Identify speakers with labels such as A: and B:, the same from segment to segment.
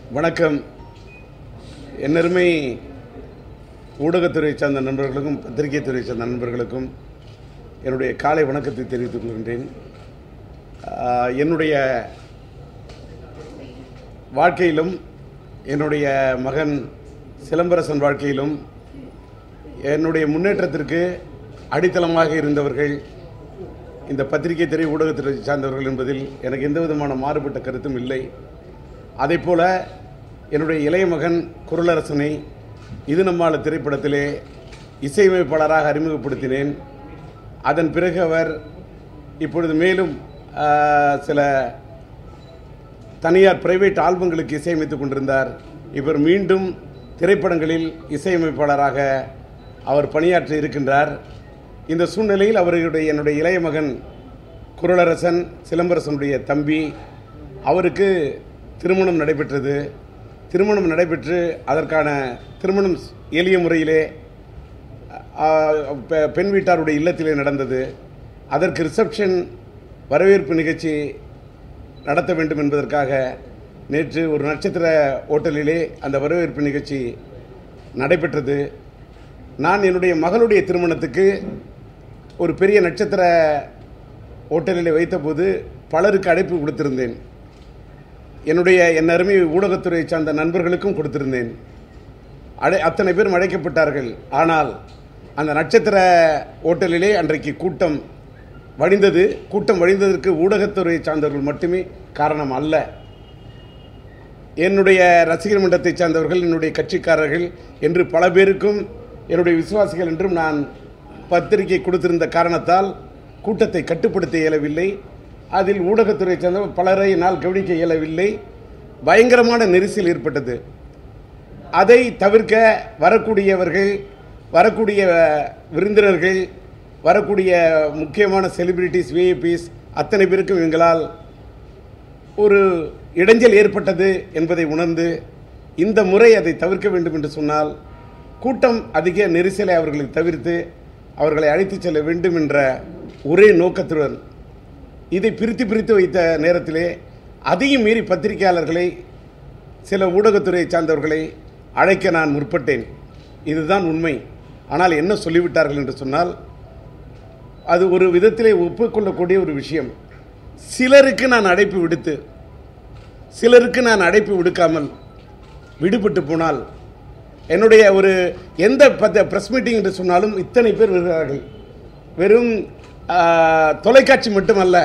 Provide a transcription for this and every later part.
A: வணக்கம் என்னருமை ஊடகத்துறை சார்ந்த நண்பர்களுக்கும் பத்திரிகை துறை சார்ந்த நண்பர்களுக்கும் என்னுடைய காலை வணக்கத்தை தெரிவித்துக் கொள்கின்றேன் ஆஹ், என்னுடைய வாழ்க்கையிலும் என்னுடைய மகன் சிலம்பரசன் வாழ்க்கையிலும் என்னுடைய முன்னேற்றத்திற்கு அடித்தளமாக இருந்தவர்கள் இந்த பத்திரிகை துறை ஊடகத்துறை சார்ந்தவர்கள் என்பதில் எனக்கு எந்த விதமான மாறுபட்ட கருத்தும் இல்லை அதைப் போல என்னுடைய இளைய மகன் குரலரசனை இது நம்மால திரைப்படத்திலே இசையமைப்பாளராக அறிமுகப்படுத்தினேன் அதன் பிறகு அவர் இப்பொழுது மேலும் ஆஹ், சில தனியார் பிரைவேட் ஆல்பங்களுக்கு இசையமைத்துக் கொண்டிருந்தார் இவர் மீண்டும் திரைப்படங்களில் இசையமைப்பாளராக அவர் பணியாற்றி இருக்கின்றார் இந்த சூழ்நிலையில் அவருடைய என்னுடைய இளைய மகன் குரலரசன் சிலம்பரசனுடைய தம்பி அவருக்கு திருமணம் நடைபெற்றது திருமணம் நடைபெற்று அதற்கான திருமணம் எளிய முறையிலே ஆ, பெ- பெண் வீட்டாருடைய இல்லத்திலே நடந்தது அதற்கு ரிசப்ஷன் வரவேற்பு நிகழ்ச்சி நடத்த வேண்டும் என்பதற்காக நேற்று ஒரு நட்சத்திர ஓட்டலிலே அந்த வரவேற்பு நிகழ்ச்சி நடைபெற்றது நான் என்னுடைய மகளுடைய திருமணத்துக்கு ஒரு பெரிய நட்சத்திர ஓட்டலிலே வைத்தபோது பலருக்கு அழைப்பு கொடுத்திருந்தேன் என்னுடைய என் அருமை ஊடகத்துறை சார்ந்த நண்பர்களுக்கும் கொடுத்திருந்தேன் அடை அத்தனை பேரும் அழைக்கப்பட்டார்கள் ஆனால் அந்த நட்சத்திர ஓட்டலிலே அன்றைக்கு கூட்டம் வழிந்தது கூட்டம் வழிந்ததற்கு ஊடகத்துறை சார்ந்தவர்கள் மட்டுமே காரணம் அல்ல என்னுடைய ரசிகர் மன்றத்தை சார்ந்தவர்கள் என்னுடைய கட்சிக்காரர்கள் என்று பல பேருக்கும் என்னுடைய விசுவாசிகள் என்றும் நான் பத்திரிகை கொடுத்திருந்த காரணத்தால் கூட்டத்தை கட்டுப்படுத்த இயலவில்லை அதில் ஊடகத்துறை சார்ந்த பலரை என்னால் கவனிக்க இயலவில்லை பயங்கரமான நெரிசல் ஏற்பட்டது அதை தவிர்க்க வரக்கூடியவர்கள் வரக்கூடிய விருந்தினர்கள் வரக்கூடிய முக்கியமான செலிபிரிட்டிஸ் விஐபிஸ் அத்தனை பேருக்கும் எங்களால் ஒரு இடைஞ்சல் ஏற்பட்டது என்பதை உணர்ந்து இந்த முறை அதை தவிர்க்க வேண்டும் என்று சொன்னால் கூட்டம் அதிக நெரிசலை அவர்களுக்கு தவிர்த்து அவர்களை அழைத்துச் செல்ல வேண்டும் என்ற ஒரே நோக்கத்துடன் இதை பிரித்து பிரித்து வைத்த நேரத்திலே அதையும் மீறி பத்திரிகையாளர்களை சில ஊடகத்துறையை சார்ந்தவர்களை அழைக்க நான் முற்பட்டேன் இதுதான் உண்மை ஆனால் என்ன சொல்லிவிட்டார்கள் என்று சொன்னால் அது ஒரு விதத்திலே ஒப்புக்கொள்ளக்கூடிய ஒரு விஷயம் சிலருக்கு நான் அழைப்பு விடுத்து சிலருக்கு நான் அழைப்பு விடுக்காமல் விடுபட்டு போனால் என்னுடைய ஒரு எந்த பத்த ப்ரெஸ் மீட்டிங் என்று சொன்னாலும் இத்தனை பேர் வருகிறார்கள் வெறும் ஆ, தொலைக்காட்சி மட்டுமல்ல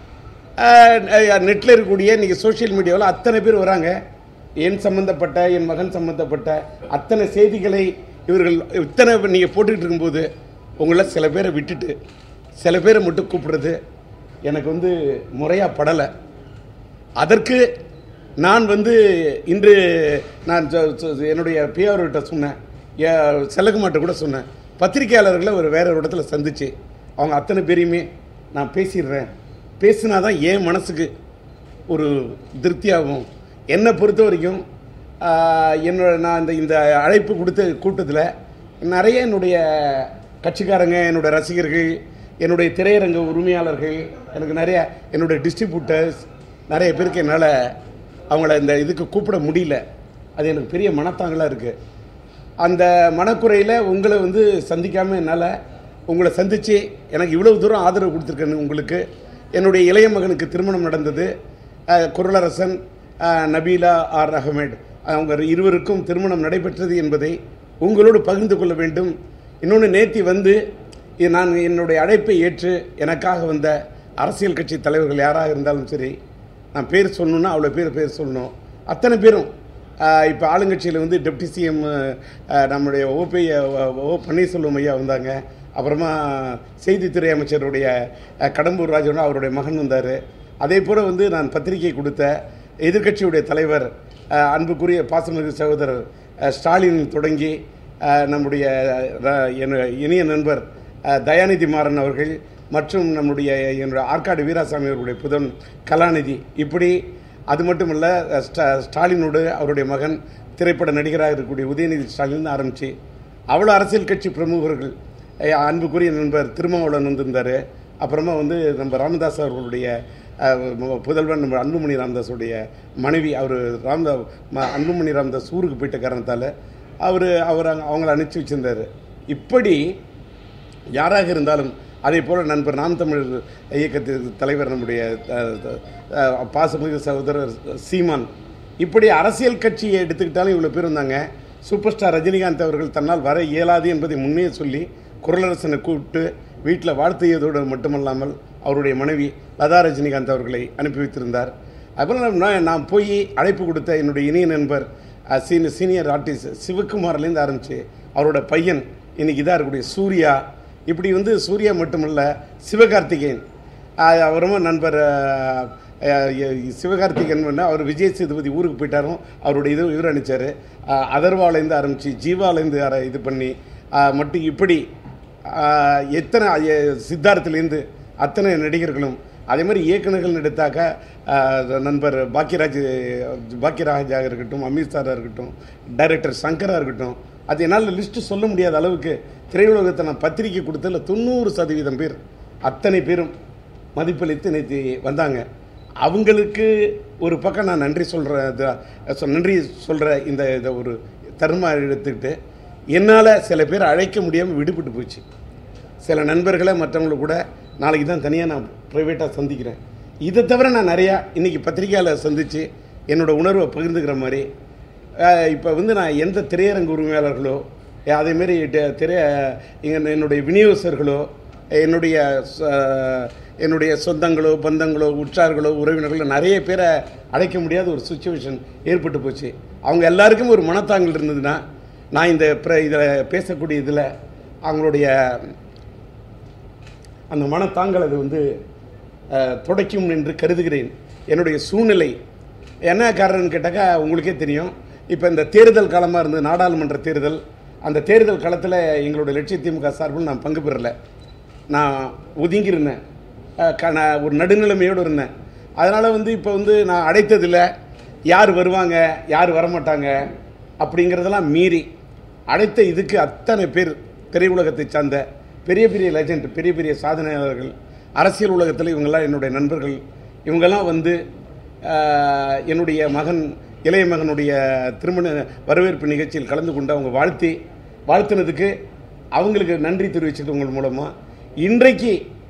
A: நெட்டில் இருக்கக்கூடிய இன்றைக்கி சோஷியல் மீடியாவில் அத்தனை பேர் வராங்க என் சம்பந்தப்பட்ட என் மகன் சம்பந்தப்பட்ட அத்தனை செய்திகளை இவர்கள் இத்தனை நீங்கள் போட்டுக்கிட்டு இருக்கும்போது உங்களை சில பேரை விட்டுட்டு சில பேரை மட்டும் கூப்பிடுறது எனக்கு வந்து முறையாக படலை அதற்கு நான் வந்து இன்று நான் சொ- சொ- என்னுடைய பிஆர்கிட்ட சொன்னேன் எ- செல்லகுமார்ட்ட கூட சொன்னேன் பத்திரிகையாளர்களை ஒரு வேற ஒரு இடத்துல சந்திச்சு அவங்க அத்தனை பேரையுமே நான் பேசிடுறேன் பேசினா தான் என் மனசுக்கு ஒரு திருப்தியாகும் என்னை பொறுத்த வரைக்கும் ஆஹ், என்னோட நான் இந்த இந்த அழைப்பு கொடுத்த கூட்டத்தில் நிறைய என்னுடைய கட்சிக்காரங்க என்னோட ரசிகர்கள் என்னுடைய திரையரங்க உரிமையாளர்கள் எனக்கு நிறைய என்னுடைய டிஸ்ட்ரிபியூட்டர்ஸ் நிறைய பேருக்கு என்னால் அவங்கள இந்த இதுக்கு கூப்பிட முடியல அது எனக்கு பெரிய மனத்தாங்கலாக இருக்குது அந்த மனக்குறையில் உங்களை வந்து சந்திக்காமல் என்னால் உங்களை சந்தித்து எனக்கு இவ்வளவு தூரம் ஆதரவு கொடுத்துருக்கேன் உங்களுக்கு என்னுடைய இளைய மகனுக்கு திருமணம் நடந்தது அஹ், குரலரசன் அஹ், நபீலா ஆர் அகமேட் அவங்க இருவருக்கும் திருமணம் நடைபெற்றது என்பதை உங்களோடு பகிர்ந்து கொள்ள வேண்டும் இன்னொன்று நேத்தி வந்து இ- நான் என்னுடைய அழைப்பை ஏற்று எனக்காக வந்த அரசியல் கட்சி தலைவர்கள் யாராக இருந்தாலும் சரி நான் பேர் சொல்லணுன்னா அவ்வளோ பேர் பேர் சொல்லணும் அத்தனை பேரும் இப்போ ஆளுங்கட்சியில் வந்து டெப்டி சிஎம் நம்முடைய ஓபி ஓ பன்னீர்செல்வம் ஐயா வந்தாங்க அப்புறமா செய்தித்துறை அமைச்சருடைய அஹ், கடம்பூர் ராஜன் அவருடைய மகன் வந்தார் அதே போல் வந்து நான் பத்திரிகை கொடுத்த எதிர்க்கட்சியுடைய தலைவர் அஹ், அன்புக்குரிய பாசமிகு சகோதரர் அஹ், ஸ்டாலின் தொடங்கி அஹ், நம்முடைய ர- என் இனிய நண்பர் அஹ், தயாநிதி மாறன் அவர்கள் மற்றும் நம்முடைய என்னுடைய ஆற்காடு வீராசாமி அவர்களுடைய புதன் கலாநிதி இப்படி அது மட்டுமல்ல அஹ், ஸ்டா- ஸ்டாலினோடு அவருடைய மகன் திரைப்பட நடிகராக இருக்கக்கூடிய உதயநிதி ஸ்டாலின் ஆரம்பித்து அவ்வளோ அரசியல் கட்சி பிரமுகர்கள் அஹ், அன்புக்குரிய நண்பர் திருமாவளவன் வந்திருந்தார் அப்புறமா வந்து நம்ம ராமதாஸ் அவர்களுடைய அஹ், ம- புதல்வன் நம்ம அன்புமணி ராமதாஸுடைய மனைவி அவர் ராமதா ம- அன்புமணி ராமதாஸ் ஊருக்கு போயிட்ட காரணத்தால் அவர் அவர் அங்க- அவங்கள அனுப்பிச்சி வச்சிருந்தாரு இப்படி யாராக இருந்தாலும் அதே போல் நண்பர் நாம் தமிழ் இயக்கத்திற்கு தலைவர் நம்முடைய அஹ், அஹ், பாசமிகு சகோதரர் சீமான் இப்படி அரசியல் கட்சியை எடுத்துக்கிட்டாலும் இவ்வளோ பேர் வந்தாங்க சூப்பர் ஸ்டார் ரஜினிகாந்த் அவர்கள் தன்னால் வர இயலாது என்பதை முன்னே சொல்லி குரலரசனை கூப்பிட்டு வீட்டில் வாழ்த்தியதோடு மட்டுமல்லாமல் அவருடைய மனைவி லதா ரஜினிகாந்த் அவர்களை அனுப்பி வைத்திருந்தார் அப்புறம் நான் நான் போய் அழைப்பு கொடுத்த என்னுடைய இனிய நண்பர் அஹ், சீனி சீனியர் ஆர்டிஸ்ட் சிவகுமார்லேருந்து ஆரம்பித்து அவரோட பையன் இன்னைக்கு இதாக இருக்கக்கூடிய சூர்யா இப்படி வந்து சூர்யா மட்டுமல்ல சிவகார்த்திகேயன் அஹ், அப்புறமா நண்பர் அஹ், அஹ், சிவகார்த்திகேயன் வந்து அவர் விஜய் சேதுபதி ஊருக்கு போயிட்டாரும் அவருடைய இது இவர் அனுப்பிச்சார் அதர்வாலேருந்து ஆரம்பித்து ஜீவாலேருந்து ஆர- இது பண்ணி அஹ், மட்டும் இப்படி அஹ், எத்தனை அஹ், சித்தார்த்திலேருந்து அத்தனை நடிகர்களும் அதே மாதிரி இயக்குநர்கள் எடுத்தாக்க அஹ், நண்பர் பாக்கியராஜ் பாக்கியராஜாக இருக்கட்டும் அமீர் சாராக இருக்கட்டும் டைரக்டர் சங்கராக இருக்கட்டும் அது என்னால் லிஸ்ட்டு சொல்ல முடியாத அளவுக்கு திரையுலகத்தை நான் பத்திரிக்கை கொடுத்ததில் தொண்ணூறு சதவீதம் பேர் அத்தனை பேரும் மதிப்பளித்து நேற்று வந்தாங்க அவங்களுக்கு ஒரு பக்கம் நான் நன்றி சொல்கிற நன்றி சொல்கிற இந்த இதை ஒரு தருமா எடுத்துக்கிட்டு என்னால் சில பேர் அழைக்க முடியாமல் விடுபட்டு போச்சு சில நண்பர்களை மற்றவங்களை கூட நாளைக்கு தான் தனியாக நான் ப்ரைவேட்டாக சந்திக்கிறேன் இதை தவிர நான் நிறையா இன்றைக்கி பத்திரிக்கையாளர் சந்தித்து என்னோட உணர்வை பகிர்ந்துக்கிற மாதிரி இப்போ வந்து நான் எந்த திரையரங்கு உரிமையாளர்களோ அஹ் அதேமாரி ட- திரை இங்கே என்னுடைய விநியோகஸ்தர்களோ என்னுடைய ச- என்னுடைய சொந்தங்களோ பந்தங்களோ உற்றார்களோ உறவினர்களோ நிறைய பேரை அழைக்க முடியாத ஒரு சுச்சுவேஷன் ஏற்பட்டு போச்சு அவங்க எல்லாருக்கும் ஒரு மனத்தாங்கல் இருந்ததுன்னா நான் இந்த இதில் பேசக்கூடிய இதில் அவங்களுடைய அந்த மனத்தாங்கல் அது வந்து அஹ், துடைக்கும் என்று கருதுகிறேன் என்னுடைய சூழ்நிலை என்ன காரணம்னு கேட்டாக்கா உங்களுக்கே தெரியும் இப்போ இந்த தேர்தல் காலமாக இருந்தது நாடாளுமன்ற தேர்தல் அந்த தேர்தல் காலத்தில் எங்களுடைய லட்சிய திமுக சார்பில் நான் பங்கு பெறலை நான் ஒதுங்கியிருந்தேன் அஹ், க- நான் ஒரு நடுநிலைமையோடு இருந்தேன் அதனால் வந்து இப்போ வந்து நான் அடைத்ததில்லை யார் வருவாங்க யார் வரமாட்டாங்க அப்படிங்கிறதெல்லாம் மீறி அடைத்த இதுக்கு அத்தனை பேர் திரையுலகத்தை சார்ந்த பெரிய பெரிய லெஜண்ட் பெரிய பெரிய சாதனையாளர்கள் அரசியல் உலகத்தில் இவங்கெல்லாம் என்னுடைய நண்பர்கள் இவங்கெல்லாம் வந்து ஆஹ், என்னுடைய மகன் இளைய மகனுடைய திருமண வரவேற்பு நிகழ்ச்சியில் கலந்து கொண்டு அவங்க வாழ்த்தி வாழ்த்தினதுக்கு அவங்களுக்கு நன்றி தெரிவிச்சது உங்கள் மூலமாக இன்றைக்கு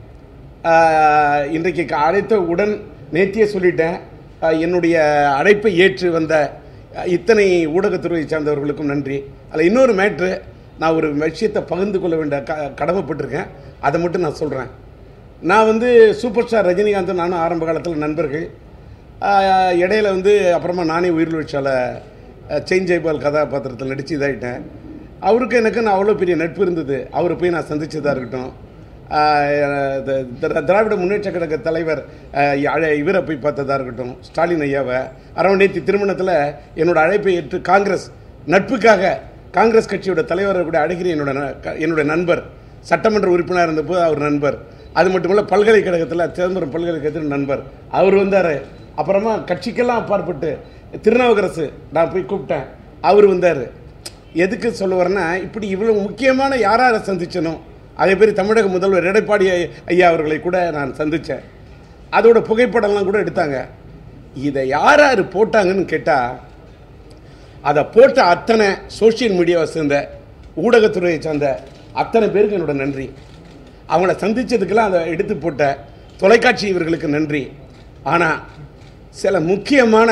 A: ஆஹ், இன்றைக்கு கா- அழைத்த உடன் நேத்தியே சொல்லிட்டேன் ஆஹ், என்னுடைய அழைப்பை ஏற்று வந்த ஆஹ், இத்தனை ஊடகத்துறையை சார்ந்தவர்களுக்கும் நன்றி அதில் இன்னொரு மேட்ரு நான் ஒரு விஷயத்தை பகிர்ந்து கொள்ள வேண்டிய க கடமைப்பட்டிருக்கேன் அதை மட்டும் நான் சொல்கிறேன் நான் வந்து சூப்பர் ஸ்டார் ரஜினிகாந்த் நானும் ஆரம்ப காலத்தில் நண்பர்கள் ஆஹ், இடையில வந்து அப்புறமா நானே உயிர்வீழ்ச்சியால் செயின் ஜெய்பால் கதாபாத்திரத்தில் நடித்து இதாகிட்டேன் அவருக்கு எனக்கு நான் அவ்வளோ பெரிய நட்பு இருந்தது அவரை போய் நான் சந்திச்சதா இருக்கட்டும் ஆஹ், த- திரா- திராவிட முன்னேற்ற கழக தலைவர் ஆஹ், அழ- இவரை போய் பார்த்ததா இருக்கட்டும் ஸ்டாலின் ஐயாவை அரவணை நேற்று திருமணத்தில் என்னோட அழைப்பை ஏற்று காங்கிரஸ் நட்புக்காக காங்கிரஸ் கட்சியோட தலைவரை கூட அழைக்கிற என்னோட ந- க- என்னுடைய நண்பர் சட்டமன்ற உறுப்பினர் இருந்தபோது அவர் நண்பர் அது மட்டுமல்ல பல்கலைக்கழகத்தில் சிதம்பரம் பல்கலைக்கழகத்தில் நண்பர் அவர் வந்தார் அப்புறமா கட்சிக்கெல்லாம் அப்பாற்பட்டு திருநாவுக்கரசு நான் போய் கூப்பிட்டேன் அவர் வந்தார் எதுக்கு சொல்ல வரேன்னா இப்படி இவ்வளோ முக்கியமான யார் யாரை சந்திச்சனோ அதே மாதிரி தமிழக முதல்வர் எடப்பாடி ஐ- ஐயா அவர்களை கூட நான் சந்தித்தேன் அதோட புகைப்படம்லாம் கூட எடுத்தாங்க இதை யார் யார் போட்டாங்கன்னு கேட்டால் அதை போட்ட அத்தனை சோஷியல் மீடியாவை சேர்ந்த ஊடகத்துறையை சார்ந்த அத்தனை பேருக்கு என்னோட நன்றி அவங்கள சந்திச்சதுக்கெல்லாம் அதை எடுத்து போட்ட தொலைக்காட்சி இவர்களுக்கு நன்றி ஆனால் சில முக்கியமான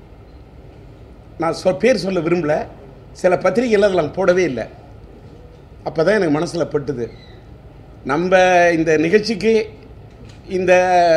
A: நான் சொ பேர் சொல்ல விரும்பல சில பத்திரிகைகள் அதில் போடவே இல்லை அப்போ தான் எனக்கு மனசில் பட்டுது நம்ம இந்த நிகழ்ச்சிக்கு இந்த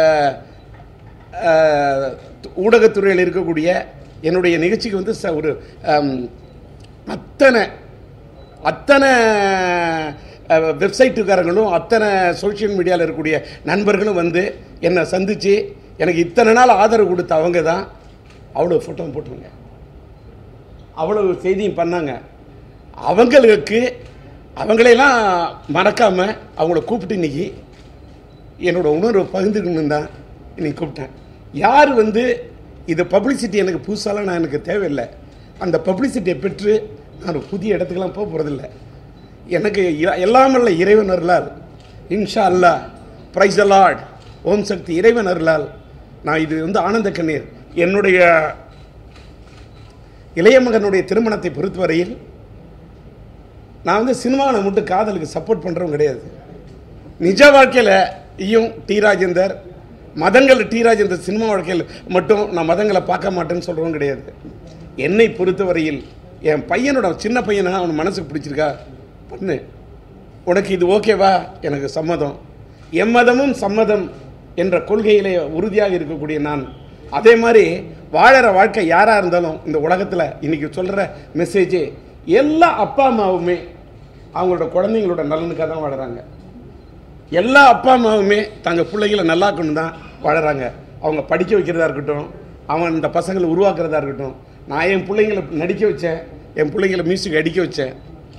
A: அஹ், ஊடகத்துறையில் இருக்கக்கூடிய என்னுடைய நிகழ்ச்சிக்கு வந்து ச- ஒரு அம், அத்தனை அத்தனை அஹ், வெப்சைட்டுக்காரங்களும் அத்தனை சோஷியல் மீடியாவில் இருக்கக்கூடிய நண்பர்களும் வந்து என்னை சந்தித்து எனக்கு இத்தனை நாள் ஆதரவு கொடுத்த அவங்க தான் அவ்வளோ ஃபோட்டோ போட்டுருங்க அவ்வளவு செய்தியும் பண்ணாங்க அவங்களுக்கு அவங்களையெல்லாம் மறக்காமல் அவங்கள கூப்பிட்டு இன்னைக்கு என்னோட உணர்வை பகிர்ந்துக்கணும் தான் இன்னைக்கு கூப்பிட்டேன் யார் வந்து இது பப்ளிசிட்டி எனக்கு புதுசாலாம் நான் எனக்கு தேவையில்லை அந்த பப்ளிசிட்டியை பெற்று நான் ஒரு புதிய இடத்துக்கெல்லாம் போக போகிறதில்ல எனக்கு இ- எல்லாம் அல்ல இறைவன் அருளால் இன்ஷா அல்லாஹ் பிரைஸ் லார்ட் ஓம் சக்தி இறைவன் அருளால் நான் இது வந்து ஆனந்த கண்ணீர் என்னுடைய இளைய மகனுடைய திருமணத்தை பொறுத்தவரையில் நான் வந்து சினிமாவில் மட்டும் காதலுக்கு சப்போர்ட் பண்ணுறவங்க கிடையாது நிஜ வாழ்க்கையில் ஈயும் டி ராஜேந்தர் மதங்கள் டி ராஜேந்தர் சினிமா வாழ்க்கையில் மட்டும் நான் மதங்களை பார்க்க மாட்டேன்னு சொல்கிறவங்க கிடையாது என்னை பொறுத்தவரையில் என் பையனோட சின்ன பையனை அவன் மனசுக்கு பிடிச்சிருக்கா பண்ணு உனக்கு இது ஓகேவா எனக்கு சம்மதம் எம்மதமும் சம்மதம் என்ற கொள்கையிலே உறுதியாக இருக்கக்கூடிய நான் அதே மாதிரி வாழற வாழ்க்கை யாராக இருந்தாலும் இந்த உலகத்தில் இன்னைக்கு சொல்கிற மெசேஜே எல்லா அப்பா அம்மாவுமே அவங்களோட குழந்தைங்களோட நலனுக்காக தான் வாழுறாங்க எல்லா அப்பா அம்மாவுமே தங்கள் பிள்ளைகளை நல்லாக்கணும் தான் வாழறாங்க அவங்க படிக்க வைக்கிறதா இருக்கட்டும் அவன் இந்த பசங்களை உருவாக்குறதா இருக்கட்டும் நான் என் பிள்ளைங்களை நடிக்க வச்சேன் என் பிள்ளைங்களை மியூசிக் அடிக்க வச்சேன்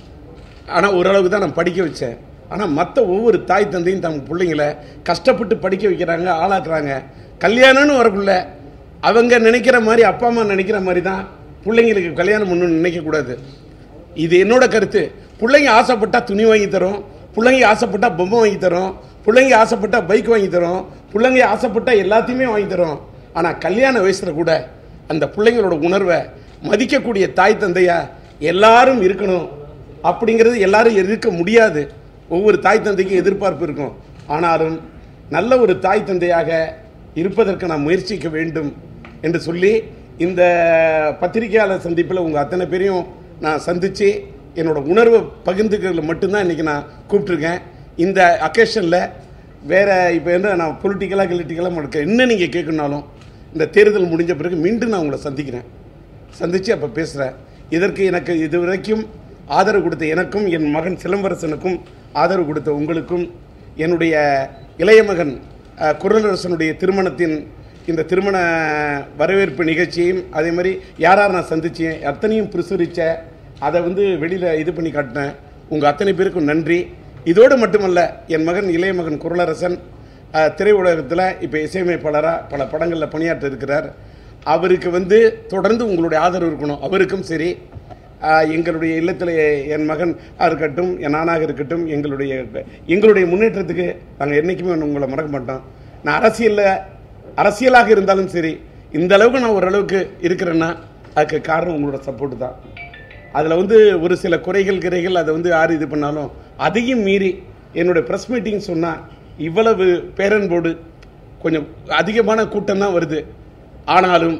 A: ஆனால் ஓரளவுக்கு தான் நான் படிக்க வச்சேன் ஆனால் மற்ற ஒவ்வொரு தாய் தந்தையும் தங்க பிள்ளைங்களை கஷ்டப்பட்டு படிக்க வைக்கிறாங்க ஆளாக்குறாங்க கல்யாணம்னு வரக்குள்ள அவங்க நினைக்கிற மாதிரி அப்பா அம்மா நினைக்கிற மாதிரி தான் பிள்ளைங்களுக்கு கல்யாணம் பண்ணணும்னு நினைக்கக்கூடாது இது என்னோட கருத்து பிள்ளைங்க ஆசைப்பட்டா துணி வாங்கி தரோம் பிள்ளைங்க ஆசைப்பட்டா பொம்மை வாங்கி தரோம் பிள்ளைங்க ஆசைப்பட்டா பைக் வாங்கி தரோம் பிள்ளைங்க ஆசைப்பட்டா எல்லாத்தையுமே வாங்கி தரோம் ஆனால் கல்யாண வயசில் கூட அந்த பிள்ளைங்களோட உணர்வை மதிக்கக்கூடிய தாய் தந்தையா எல்லாரும் இருக்கணும் அப்படிங்கிறது எல்லாரும் இருக்க முடியாது ஒவ்வொரு தாய் தந்தைக்கும் எதிர்பார்ப்பு இருக்கும் ஆனாலும் நல்ல ஒரு தாய் தந்தையாக இருப்பதற்கு நான் முயற்சிக்க வேண்டும் என்று சொல்லி இந்த பத்திரிகையாளர் சந்திப்பில் உங்கள் அத்தனை பேரையும் நான் சந்தித்து என்னோட உணர்வை பகிர்ந்துக்கிறதுல மட்டும்தான் இன்றைக்கி நான் கூப்பிட்ருக்கேன் இந்த அக்கேஷனில் வேற இப்போ என்ன நான் பொலிட்டிக்கலாக கிலிட்டிக்கலாக நடக்க என்ன நீங்கள் கேட்கணுனாலும் இந்த தேர்தல் முடிஞ்ச பிறகு மீண்டும் நான் உங்களை சந்திக்கிறேன் சந்தித்து அப்போ பேசுகிறேன் இதற்கு எனக்கு இதுவரைக்கும் ஆதரவு கொடுத்த எனக்கும் என் மகன் சிலம்பரசனுக்கும் ஆதரவு கொடுத்த உங்களுக்கும் என்னுடைய இளைய மகன் அஹ், குரலரசனுடைய திருமணத்தின் இந்த திருமண வரவேற்பு நிகழ்ச்சியையும் அதே மாதிரி யார் யார் நான் சந்திச்சேன் அத்தனையும் பிரசுரித்த அதை வந்து வெளியில் இது பண்ணி காட்டினேன் உங்கள் அத்தனை பேருக்கும் நன்றி இதோடு மட்டுமல்ல என் மகன் இளைய மகன் குரலரசன் அஹ், திரையுலகத்தில் இப்போ இசையமைப்பாளராக பல படங்களில் பணியாற்ற இருக்கிறார் அவருக்கு வந்து தொடர்ந்து உங்களுடைய ஆதரவு இருக்கணும் அவருக்கும் சரி ஆஹ், எங்களுடைய இல்லத்தில் என் மகன் இருக்கட்டும் என் நானாக இருக்கட்டும் எங்களுடைய எங்களுடைய முன்னேற்றத்துக்கு நாங்கள் என்றைக்குமே உங்களை மறக்க மாட்டோம் நான் அரசியலில் அரசியலாக இருந்தாலும் சரி இந்த அளவுக்கு நான் ஓரளவுக்கு இருக்கிறேன்னா அதுக்கு காரணம் உங்களோட சப்போர்ட் தான் அதில் வந்து ஒரு சில குறைகள் கிரைகள் அதை வந்து யார் இது பண்ணாலும் அதையும் மீறி என்னுடைய ப்ரெஸ் மீட்டிங் சொன்னால் இவ்வளவு பேரன்போடு கொஞ்சம் அதிகமான கூட்டம் தான் வருது ஆனாலும்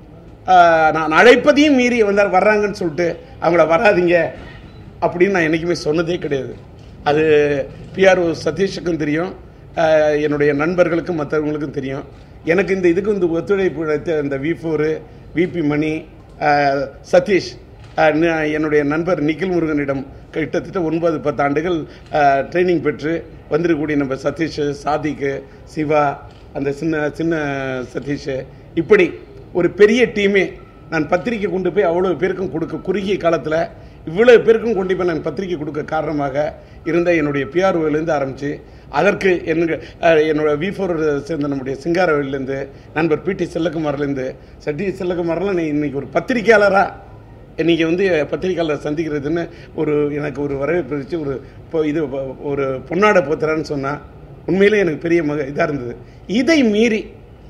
A: ஆஹ், நான் அழைப்பதையும் மீறி வந்தார் வர்றாங்கன்னு சொல்லிட்டு அவங்கள வராதீங்க அப்படின்னு நான் என்றைக்குமே சொன்னதே கிடையாது அது பிஆர்ஓ சதீஷுக்கும் தெரியும் ஆஹ், என்னுடைய நண்பர்களுக்கும் மற்றவங்களுக்கும் தெரியும் எனக்கு இந்த இதுக்கு இந்த ஒத்துழைப்பு அளித்த இந்த வி ஃபோரு விபி மணி ஆஹ், சதீஷ் ஆஹ், ந- என்னுடைய நண்பர் நிখিல் முருகனிடம் கிட்டத்தட்ட ஒன்பது பத்து ஆண்டுகள் ட்ரைனிங் பெற்று வந்திருக்கக்கூடிய நம்ம சதீஷ் சாதிக்கு சிவா அந்த சின்ன சின்ன சதீஷ் இப்படி ஒரு பெரிய டீமே நான் பத்திரிக்கை கொண்டு போய் அவ்வளோ பேருக்கும் கொடுக்க குறுகிய காலத்தில் இவ்வளோ பேருக்கும் கொண்டு போய் நான் பத்திரிக்கை கொடுக்க காரணமாக இருந்த என்னுடைய பிஆர்ஓலேருந்து ஆரம்பித்து அதற்கு என்னுடைய அஹ், என்னோட வி ஃபோர் சேர்ந்த நம்முடைய சிங்காரவேலேருந்து நண்பர் பிடி செல்லகுமார்லேருந்து சட்டி செல்லகுமார்லாம் நீ இன்னைக்கு ஒரு பத்திரிக்கையாளராக நீங்கள் வந்து பத்திரிக்கையாளர் சந்திக்கிறதுன்னு ஒரு எனக்கு ஒரு வரவேற்பு இருந்துச்சு ஒரு இப்போ இது ஒரு பொன்னாடை போத்துறான்னு சொன்னால் உண்மையிலே எனக்கு பெரிய மக இதாக இருந்தது இதை மீறி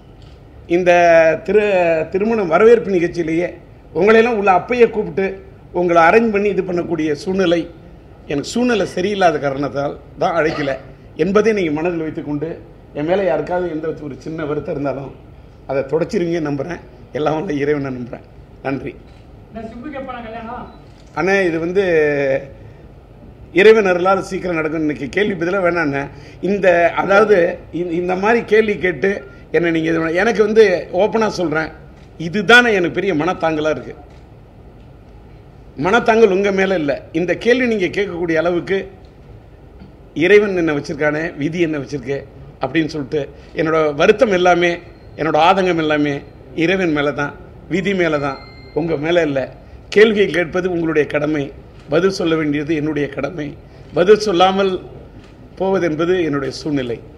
A: இந்த திரு திருமணம் வரவேற்பு நிகழ்ச்சியிலேயே உங்களையெல்லாம் உள்ள அப்பையே கூப்பிட்டு உங்களை அரேஞ்ச் பண்ணி இது பண்ணக்கூடிய சூழ்நிலை எனக்கு சூழ்நிலை சரியில்லாத காரணத்தால் தான் அழைக்கல என்பதை நீங்கள் மனதில் வைத்துக்கொண்டு என் மேலே யாருக்காவது எந்த ஒரு சின்ன வருத்தம் இருந்தாலும் அதை தொடச்சிருவீங்க நம்புகிறேன் எல்லாம் உள்ள இறைவனை நம்புகிறேன் நன்றி
B: இந்த சிம்புக்கு எப்ப நான் கல்யாணம்
A: அண்ணே இது வந்து இறைவன் அருளால் சீக்கிரம் நடக்கும் இன்னைக்கு கேள்வி பதிலாக வேணாண்ணே இந்த அதாவது இந்த- இந்த மாதிரி கேள்வி கேட்டு என்னை நீங்கள் இது பண்ண- எனக்கு வந்து ஓப்பனாக சொல்கிறேன் இதுதானே எனக்கு பெரிய மனத்தாங்கலாக இருக்குது மனத்தாங்கல் உங்கள் மேலே இல்லை இந்த கேள்வி நீங்கள் கேட்கக்கூடிய அளவுக்கு இறைவன் என்ன வச்சிருக்கானே விதி என்ன வச்சிருக்கு அப்படின்னு சொல்லிட்டு என்னோட வருத்தம் எல்லாமே என்னோட ஆதங்கம் எல்லாமே இறைவன் மேலே தான் விதி மேலே தான் உங்கள் மேலே இல்லை கேள்வியை கேட்பது உங்களுடைய கடமை பதில் சொல்ல வேண்டியது என்னுடைய கடமை பதில் சொல்லாமல் போவது என்பது என்னுடைய சூழ்நிலை